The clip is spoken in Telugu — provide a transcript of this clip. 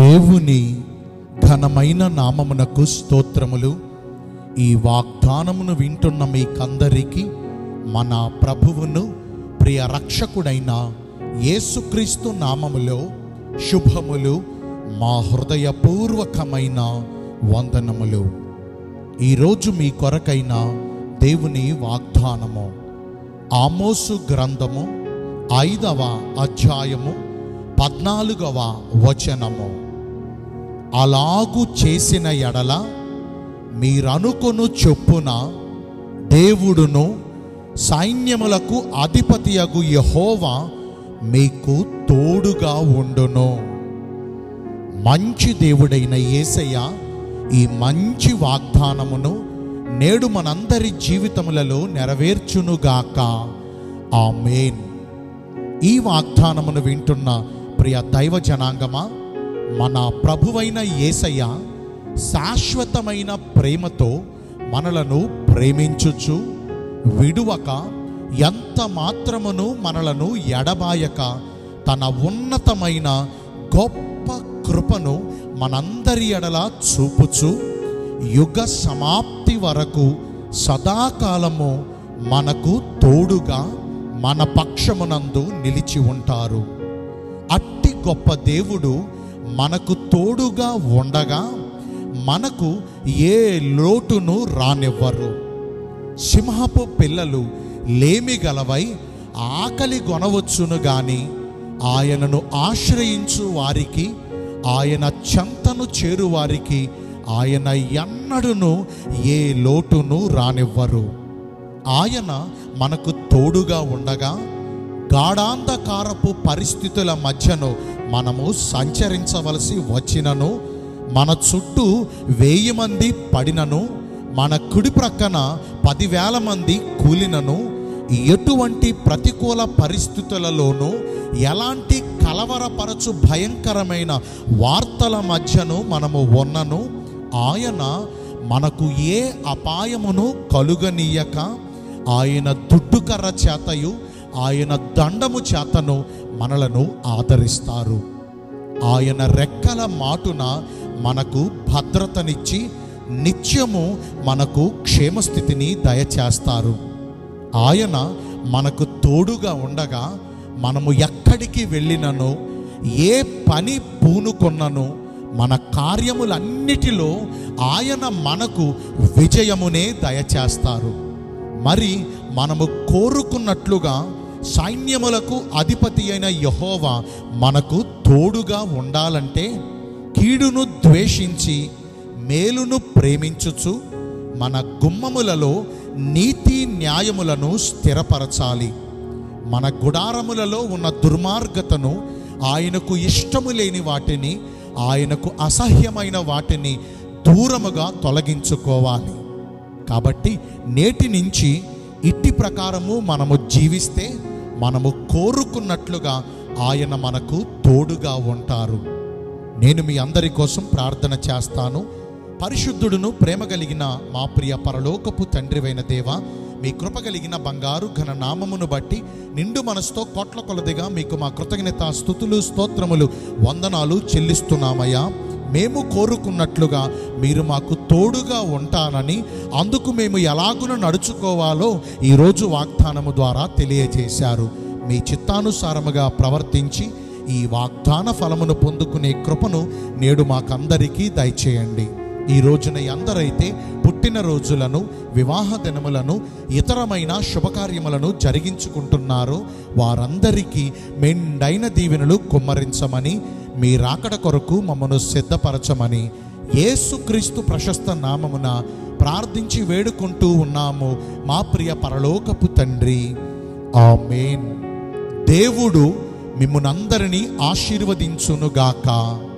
దేవుని ఘనమైన నామమునకు స్తోత్రములు ఈ వాగ్దానమును వింటున్న మీకందరికీ మన ప్రభువును ప్రియ రక్షకుడైన యేసుక్రీస్తు నామములో శుభములు మా హృదయపూర్వకమైన వందనములు ఈరోజు మీ కొరకైన దేవుని వాగ్దానము ఆమోసు గ్రంథము ఐదవ అధ్యాయము పద్నాలుగవ వచనము అలాగు చేసిన ఎడల మీరనుకొను చొప్పున దేవుడును సైన్యములకు అధిపతియగు యహోవా మీకు తోడుగా ఉండును మంచి దేవుడైన యేసయ్య ఈ మంచి వాగ్దానమును నేడు మనందరి జీవితములలో నెరవేర్చునుగాక ఆమేన్ ఈ వాగ్దానమును వింటున్న ప్రియ దైవ జనాంగమా మన ప్రభువైన యేసయ్య శాశ్వతమైన ప్రేమతో మనలను ప్రేమించుచు విడువక ఎంత మాత్రమును మనలను ఎడబాయక తన ఉన్నతమైన గొప్ప కృపను మనందరి ఎడల చూపుచు యుగ సమాప్తి వరకు సదాకాలము మనకు తోడుగా మన పక్షమునందు నిలిచి ఉంటారు అట్టి గొప్ప దేవుడు మనకు తోడుగా ఉండగా మనకు ఏ లోటును రానివ్వరు సింహపు పిల్లలు లేమి గలవై ఆకలి గొనవచ్చును గాని ఆయనను ఆశ్రయించు వారికి ఆయన చెంతను చేరు వారికి ఆయన ఎన్నడును ఏ లోటును రానివ్వరు ఆయన మనకు తోడుగా ఉండగా గాఢాంధకారపు పరిస్థితుల మధ్యను మనము సంచరించవలసి వచ్చినను మన చుట్టూ వెయ్యి మంది పడినను మన కుడి ప్రక్కన పదివేల మంది కూలినను ఎటువంటి ప్రతికూల పరిస్థితులలోనూ ఎలాంటి కలవరపరచు భయంకరమైన వార్తల మధ్యను మనము ఉన్నను ఆయన మనకు ఏ అపాయమును కలుగనీయక ఆయన దుడ్డుకర్ర చేతయు ఆయన దండము చేతను మనలను ఆదరిస్తారు ఆయన రెక్కల మాటున మనకు భద్రతనిచ్చి నిత్యము మనకు క్షేమస్థితిని దయచేస్తారు ఆయన మనకు తోడుగా ఉండగా మనము ఎక్కడికి వెళ్ళినను ఏ పని పూనుకొన్నను మన కార్యములన్నిటిలో ఆయన మనకు విజయమునే దయచేస్తారు మరి మనము కోరుకున్నట్లుగా సైన్యములకు అధిపతి అయిన యహోవా మనకు తోడుగా ఉండాలంటే కీడును ద్వేషించి మేలును ప్రేమించుచు మన గుమ్మములలో నీతి న్యాయములను స్థిరపరచాలి మన గుడారములలో ఉన్న దుర్మార్గతను ఆయనకు ఇష్టము లేని వాటిని ఆయనకు అసహ్యమైన వాటిని దూరముగా తొలగించుకోవాలి కాబట్టి నేటి నుంచి ఇట్టి ప్రకారము మనము జీవిస్తే మనము కోరుకున్నట్లుగా ఆయన మనకు తోడుగా ఉంటారు నేను మీ అందరి కోసం ప్రార్థన చేస్తాను పరిశుద్ధుడును ప్రేమ కలిగిన మా ప్రియ పరలోకపు తండ్రివైన దేవ మీ కృప కలిగిన బంగారు ఘన నామమును బట్టి నిండు మనసుతో కోట్ల కొలదిగా మీకు మా కృతజ్ఞత స్థుతులు స్తోత్రములు వందనాలు చెల్లిస్తున్నామయ్యా మేము కోరుకున్నట్లుగా మీరు మాకు తోడుగా ఉంటానని అందుకు మేము ఎలాగున నడుచుకోవాలో ఈరోజు వాగ్దానము ద్వారా తెలియజేశారు మీ చిత్తానుసారముగా ప్రవర్తించి ఈ వాగ్దాన ఫలమును పొందుకునే కృపను నేడు మాకందరికీ దయచేయండి ఈ రోజున ఎందరైతే పుట్టిన రోజులను వివాహ దినములను ఇతరమైన శుభకార్యములను జరిగించుకుంటున్నారో వారందరికీ మెండైన దీవెనలు కుమ్మరించమని మీ రాకడ కొరకు మమ్మను సిద్ధపరచమని యేసుక్రీస్తు ప్రశస్త నామమున ప్రార్థించి వేడుకుంటూ ఉన్నాము మా ప్రియ పరలోకపు తండ్రి ఆమేన్ దేవుడు మిమ్మునందరినీ ఆశీర్వదించునుగాక